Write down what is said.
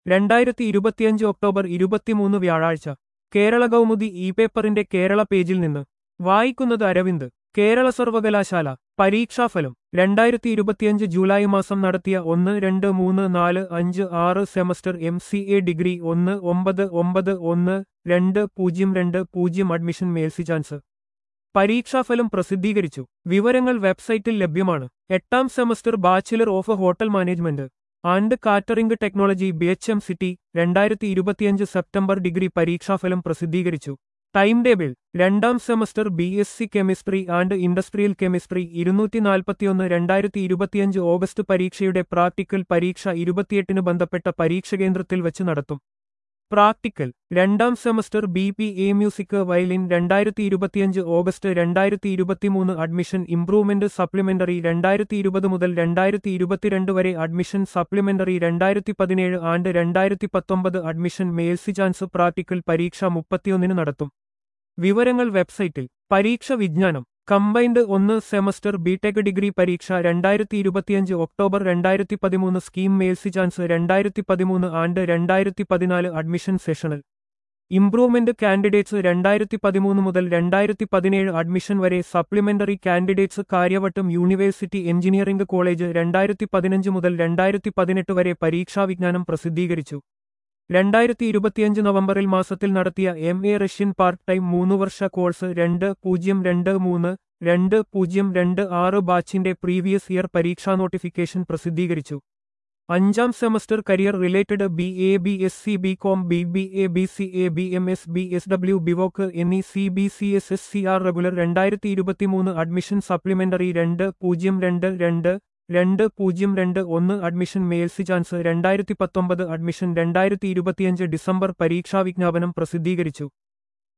രണ്ടായിരത്തി ഇരുപത്തിയഞ്ച് ഒക്ടോബർ ഇരുപത്തിമൂന്ന് വ്യാഴാഴ്ച കേരള കൗമുദി ഇ പേപ്പറിന്റെ കേരള പേജിൽ നിന്ന് വായിക്കുന്നത് അരവിന്ദ് കേരള സർവകലാശാല പരീക്ഷാഫലം രണ്ടായിരത്തി ഇരുപത്തിയഞ്ച് ജൂലൈ മാസം നടത്തിയ ഒന്ന് രണ്ട് മൂന്ന് നാല് അഞ്ച് ആറ് semester M C A degree ഒന്ന് ഒമ്പത് ഒമ്പത് ഒന്ന് രണ്ട് പൂജ്യം രണ്ട് പൂജ്യം അഡ്മിഷൻ മേൽസി ചാൻസ് പരീക്ഷാഫലം പ്രസിദ്ധീകരിച്ചു വിവരങ്ങൾ വെബ്സൈറ്റിൽ ലഭ്യമാണ് എട്ടാം semester bachelor of hotel management and catering technology B H M C T രണ്ടായിരത്തി ഇരുപത്തിയഞ്ച് സെപ്റ്റംബർ ഡിഗ്രി പരീക്ഷാഫലം പ്രസിദ്ധീകരിച്ചു ടൈം ടേബിൾ രണ്ടാം semester B S C chemistry and industrial chemistry ഇരുന്നൂറ്റി നാൽപ്പത്തിയൊന്ന് രണ്ടായിരത്തി ഇരുപത്തിയഞ്ച് ഓഗസ്റ്റ് പരീക്ഷയുടെ പ്രാക്ടിക്കൽ പരീക്ഷ ഇരുപത്തിയെട്ടിന് ബന്ധപ്പെട്ട പരീക്ഷകേന്ദ്രത്തിൽ വെച്ച് നടത്തും പ്രാക്ടിക്കൽ രണ്ടാം semester B P A music violin രണ്ടായിരത്തി ഇരുപത്തിയഞ്ച് ഓഗസ്റ്റ് രണ്ടായിരത്തി ഇരുപത്തിമൂന്ന് അഡ്മിഷൻ ഇംപ്രൂവ്മെന്റ് സപ്ലിമെന്ററി രണ്ടായിരത്തി ഇരുപത് മുതൽ രണ്ടായിരത്തി ഇരുപത്തിരണ്ട് വരെ അഡ്മിഷൻ സപ്ലിമെന്ററി രണ്ടായിരത്തി പതിനേഴ് ആണ്ട് രണ്ടായിരത്തി പത്തൊമ്പത് അഡ്മിഷൻ മേൽസി ചാൻസ് പ്രാക്ടിക്കൽ പരീക്ഷ മുപ്പത്തിയൊന്നിന് നടത്തും വിവരങ്ങൾ വെബ്സൈറ്റിൽ പരീക്ഷ വിജ്ഞാനം കമ്പൈൻഡ് ഒന്ന് സെമസ്റ്റർ ബിടെക് ഡിഗ്രി പരീക്ഷ രണ്ടായിരത്തി ഇരുപത്തിയഞ്ച് ഒക്ടോബർ രണ്ടായിരത്തി പതിമൂന്ന് സ്കീം മേൽസി ചാൻസ് രണ്ടായിരത്തി പതിമൂന്ന് ആണ്ട് രണ്ടായിരത്തി പതിനാല് അഡ്മിഷൻ സെഷണൽ ഇംപ്രൂവ്മെന്റ് കാൻഡിഡേറ്റ്സ് രണ്ടായിരത്തി പതിമൂന്ന് മുതൽ രണ്ടായിരത്തി പതിനേഴ് അഡ്മിഷൻ വരെ supplementary candidates Kariavattom university engineering college രണ്ടായിരത്തി പതിനഞ്ച് മുതൽ രണ്ടായിരത്തി പതിനെട്ട് വരെ പരീക്ഷാവിജ്ഞാനം പ്രസിദ്ധീകരിച്ചു രണ്ടായിരത്തി ഇരുപത്തിയഞ്ച് നവംബറിൽ മാസത്തിൽ നടത്തിയ M A Russian part time മൂന്ന് വർഷ കോഴ്സ് രണ്ട് പൂജ്യം രണ്ട് മൂന്ന് രണ്ട് പൂജ്യം രണ്ട് ആറ് ബാച്ചിന്റെ പ്രീവിയസ് ഇയർ പരീക്ഷാ നോട്ടിഫിക്കേഷൻ പ്രസിദ്ധീകരിച്ചു അഞ്ചാം semester career related B A B S C B com B B A B C A B M S B S W B voc എന്നീ C B C S S C R regular രണ്ടായിരത്തി ഇരുപത്തിമൂന്ന് admission supplementary രണ്ട് പൂജ്യം രണ്ട് രണ്ട് രണ്ട് പൂജ്യം രണ്ട് ഒന്ന് അഡ്മിഷൻ മേൽസി ചാൻസ് രണ്ടായിരത്തി പത്തൊമ്പത് അഡ്മിഷൻ രണ്ടായിരത്തി ഇരുപത്തിയഞ്ച് ഡിസംബർ പരീക്ഷാവിജ്ഞാപനം പ്രസിദ്ധീകരിച്ചു